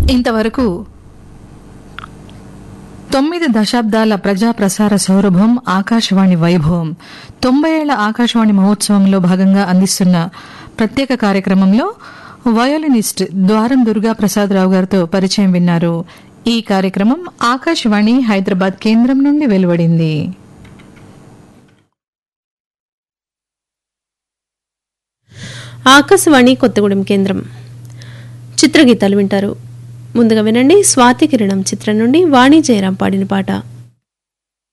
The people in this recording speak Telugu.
ఇంతవరకు తొమ్మిది దశాబ్దాల ప్రజా ప్రసార సౌరభం ఆకాశవాణి వైభవం తొంభై ఏళ్ల ఆకాశవాణి మహోత్సవంలో భాగంగా అందిస్తున్న ప్రత్యేక కార్యక్రమంలో వయోలినిస్ట్ ద్వారం దుర్గా ప్రసాదరావు గారితో పరిచయం విన్నారు ఈ కార్యక్రమం ఆకాశవాణి హైదరాబాద్ కేంద్రం నుండి వెలువడింది ఆకాశవాణి కొత్తగూడెం కేంద్రం చిత్రగీతాలు వింటారు ముందుగా వినండి స్వాతి కిరణం చిత్రం నుండి వాణి జయరాం పాడిన పాట